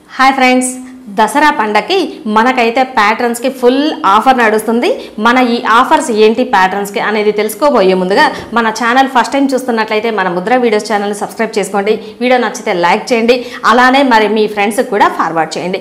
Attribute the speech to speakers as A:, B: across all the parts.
A: hi friends Dasara పండగకి మనకైతే ప్యాటర్న్స్కి full offer నడుస్తుంది మన ఈ ఆఫర్స్ ఏంటి ప్యాటర్న్స్కి అనేది తెలుసుకోబోయే ముందుగా మన ఛానల్ ఫస్ట్ టైం చూస్తున్నట్లయితే మన ముద్ర వీడియోస్ ఛానల్ని సబ్స్క్రైబ్ చేసుకోండి వీడియో నచ్చితే లైక్ చేయండి అలానే మరి మీ ఫ్రెండ్స్కి కూడా ఫార్వర్డ్ చేయండి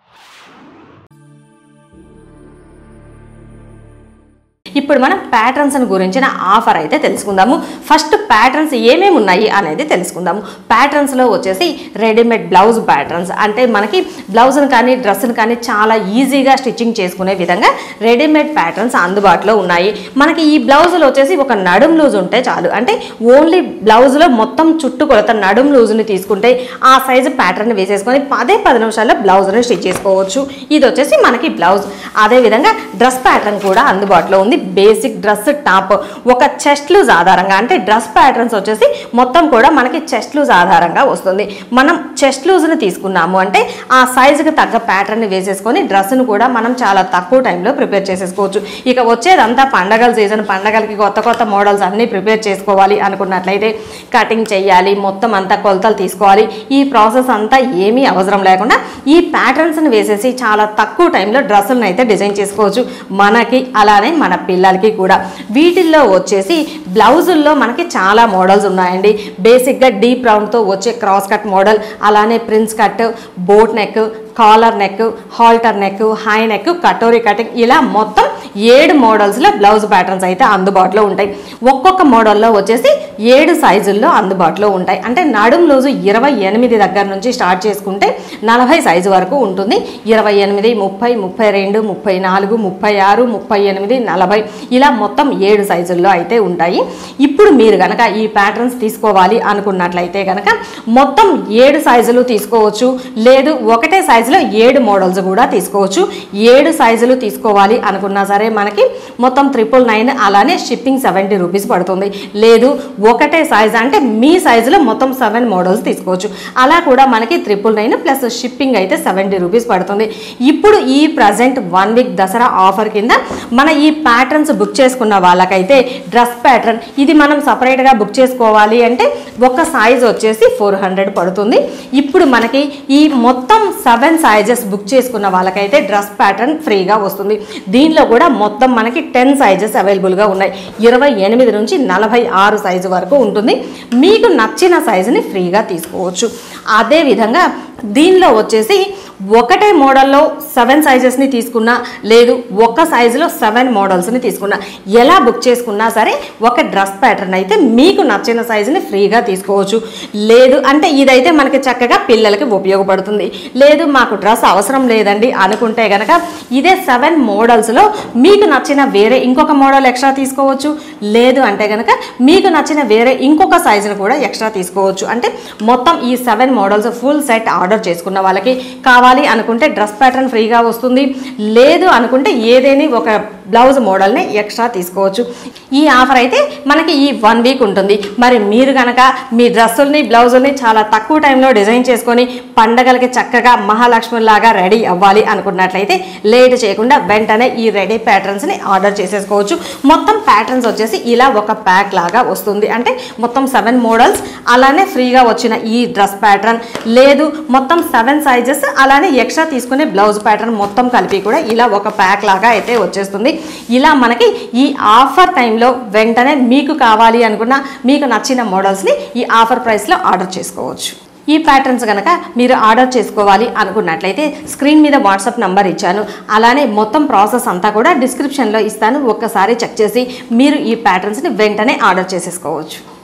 A: ఇప్పుడు మనం ప్యాటర్న్స్ గురించిన ఆఫర్ అయితే తెలుసుకుందాము ఫస్ట్ ప్యాటర్న్స్ ఏమేమి ఉన్నాయి అనేది తెలుసుకుందాము ప్యాటర్న్స్లో వచ్చేసి రెడీమేడ్ బ్లౌజ్ ప్యాటర్న్స్ అంటే మనకి బ్లౌజ్ని కానీ డ్రెస్ని కానీ చాలా ఈజీగా స్టిచ్చింగ్ చేసుకునే విధంగా రెడీమేడ్ ప్యాటర్న్స్ అందుబాటులో ఉన్నాయి మనకి ఈ బ్లౌజులు వచ్చేసి ఒక నడుం లూజ్ ఉంటే చాలు అంటే ఓన్లీ బ్లౌజ్లో మొత్తం చుట్టు కొలత నడుం లూజ్ని తీసుకుంటే ఆ సైజు ప్యాటర్న్ వేసేసుకొని పదే పది నిమిషాల్లో బ్లౌజ్ని స్టిచ్ చేసుకోవచ్చు ఇది వచ్చేసి మనకి బ్లౌజ్ అదేవిధంగా డ్రెస్ ప్యాటర్న్ కూడా అందుబాటులో ఉంది బేసిక్ డ్రెస్ టాప్ ఒక చెస్ట్ లూజ్ ఆధారంగా అంటే డ్రెస్ ప్యాటర్న్స్ వచ్చేసి మొత్తం కూడా మనకి చెస్ట్ లూజ్ ఆధారంగా వస్తుంది మనం చెస్ట్ లూజ్ని తీసుకున్నాము అంటే ఆ సైజుకి తగ్గ ప్యాటర్న్ వేసేసుకొని డ్రెస్ను కూడా మనం చాలా తక్కువ టైంలో ప్రిపేర్ చేసేసుకోవచ్చు ఇక వచ్చేదంతా పండగల సీజన్ పండగలకి కొత్త కొత్త మోడల్స్ అన్నీ ప్రిపేర్ చేసుకోవాలి అనుకున్నట్లయితే కటింగ్ చేయాలి మొత్తం అంతా కొలతలు తీసుకోవాలి ఈ ప్రాసెస్ అంతా ఏమీ అవసరం లేకుండా ఈ ప్యాటర్న్స్ని వేసేసి చాలా తక్కువ టైంలో డ్రెస్సులను అయితే డిజైన్ చేసుకోవచ్చు మనకి అలానే మన పిల్లలకి కూడా వీటిల్లో వచ్చేసి బ్లౌజుల్లో మనకి చాలా మోడల్స్ ఉన్నాయండి బేసిక్గా డీప్ రౌండ్తో వచ్చే క్రాస్ కట్ మోడల్ అలానే prince cut boat neck collar neck halter neck high neck katori cutting ఇలా మొత్తం ఏడు మోడల్స్లో బ్లౌజ్ ప్యాటర్న్స్ అయితే అందుబాటులో ఉంటాయి ఒక్కొక్క మోడల్లో వచ్చేసి ఏడు సైజుల్లో అందుబాటులో ఉంటాయి అంటే నడుం లూజు ఇరవై ఎనిమిది దగ్గర నుంచి స్టార్ట్ చేసుకుంటే నలభై సైజు వరకు ఉంటుంది ఇరవై ఎనిమిది ముప్పై ముప్పై రెండు ముప్పై నాలుగు ముప్పై ఆరు ముప్పై ఎనిమిది నలభై ఇలా మొత్తం ఏడు సైజుల్లో అయితే ఉంటాయి ఇప్పుడు మీరు కనుక ఈ ప్యాటర్న్స్ తీసుకోవాలి అనుకున్నట్లయితే కనుక మొత్తం ఏడు సైజులు తీసుకోవచ్చు లేదు ఒకటే సైజులో ఏడు మోడల్స్ కూడా తీసుకోవచ్చు ఏడు సైజులు తీసుకోవాలి అనుకున్నా సరే మనకి మొత్తం ట్రిపుల్ నైన్ అలానే షిప్పింగ్ సెవెంటీ రూపీస్ పడుతుంది లేదు ఒకటే సైజ్ అంటే మీ సైజులో మొత్తం సెవెన్ మోడల్స్ తీసుకోవచ్చు అలా కూడా మనకి ట్రిపుల్ నైన్ ప్లస్ షిప్పింగ్ అయితే సెవెంటీ రూపీస్ పడుతుంది ఇప్పుడు ఈ present one week Dasara offer కింద మన ఈ ప్యాటర్న్స్ బుక్ చేసుకున్న వాళ్ళకైతే డ్రెస్ ప్యాటర్న్ ఇది మనం సపరేట్గా బుక్ చేసుకోవాలి అంటే ఒక సైజ్ వచ్చేసి ఫోర్ హండ్రెడ్ పడుతుంది ఇప్పుడు మనకి ఈ మొత్తం సెవెన్ సైజెస్ బుక్ చేసుకున్న వాళ్ళకైతే డ్రెస్ ప్యాటర్న్ ఫ్రీగా వస్తుంది దీనిలో కూడా మొత్తం మనకి టెన్ సైజెస్ అవైలబుల్గా ఉన్నాయి ఇరవై ఎనిమిది నుంచి నలభై ఆరు సైజు వరకు ఉంటుంది మీకు నచ్చిన సైజుని ఫ్రీగా తీసుకోవచ్చు అదేవిధంగా దీనిలో వచ్చేసి ఒకటే మోడల్లో సెవెన్ సైజెస్ని తీసుకున్నా లేదు ఒక సైజులో సెవెన్ మోడల్స్ని తీసుకున్నా ఎలా బుక్ చేసుకున్నా సరే ఒక డ్రెస్ ప్యాటర్న్ అయితే మీకు నచ్చిన సైజుని ఫ్రీగా తీసుకోవచ్చు లేదు అంటే ఇదైతే మనకి చక్కగా పిల్లలకి ఉపయోగపడుతుంది లేదు మాకు డ్రెస్ అవసరం లేదండి అనుకుంటే గనక ఇదే సెవెన్ మోడల్స్లో మీకు నచ్చిన వేరే ఇంకొక మోడల్ ఎక్స్ట్రా తీసుకోవచ్చు లేదు అంటే గనక మీకు నచ్చిన వేరే ఇంకొక సైజును కూడా ఎక్స్ట్రా తీసుకోవచ్చు అంటే మొత్తం ఈ seven models full set order చేసుకున్న వాళ్ళకి కావాలి అనుకుంటే డ్రెస్ ప్యాటర్న్ ఫ్రీగా వస్తుంది లేదు అనుకుంటే ఏదేని ఒక బ్లౌజ్ మోడల్ని ఎక్స్ట్రా తీసుకోవచ్చు ఈ ఆఫర్ అయితే మనకి ఈ వన్ వీక్ ఉంటుంది మరి మీరు కనుక మీ డ్రెస్సుల్ని బ్లౌజుల్ని చాలా తక్కువ టైంలో డిజైన్ చేసుకొని పండగలకి చక్కగా మహాలక్ష్మిలాగా రెడీ అవ్వాలి అనుకున్నట్లయితే లేట్ చేయకుండా వెంటనే ఈ రెడీ ప్యాటర్న్స్ని ఆర్డర్ చేసేసుకోవచ్చు మొత్తం ప్యాటర్న్స్ వచ్చేసి ఇలా ఒక ప్యాక్ లాగా వస్తుంది అంటే మొత్తం సెవెన్ మోడల్స్ అలానే ఫ్రీగా వచ్చిన ఈ డ్రెస్ ప్యాటర్న్ లేదు మొత్తం సెవెన్ సైజెస్ అలానే ఎక్స్ట్రా తీసుకునే బ్లౌజ్ ప్యాటర్న్ మొత్తం కలిపి కూడా ఇలా ఒక ప్యాక్ లాగా అయితే వచ్చేస్తుంది ఇలా మనకి ఈ ఆఫర్ టైంలో వెంటనే మీకు కావాలి అనుకున్న మీకు నచ్చిన మోడల్స్ని ఈ ఆఫర్ ప్రైస్లో ఆర్డర్ చేసుకోవచ్చు ఈ ప్యాటర్న్స్ కనుక మీరు ఆర్డర్ చేసుకోవాలి అనుకున్నట్లయితే స్క్రీన్ మీద వాట్సాప్ నంబర్ ఇచ్చాను అలానే మొత్తం ప్రాసెస్ అంతా కూడా డిస్క్రిప్షన్లో ఇస్తాను ఒక్కసారి చెక్ చేసి మీరు ఈ ప్యాటర్న్స్ని వెంటనే ఆర్డర్ చేసేసుకోవచ్చు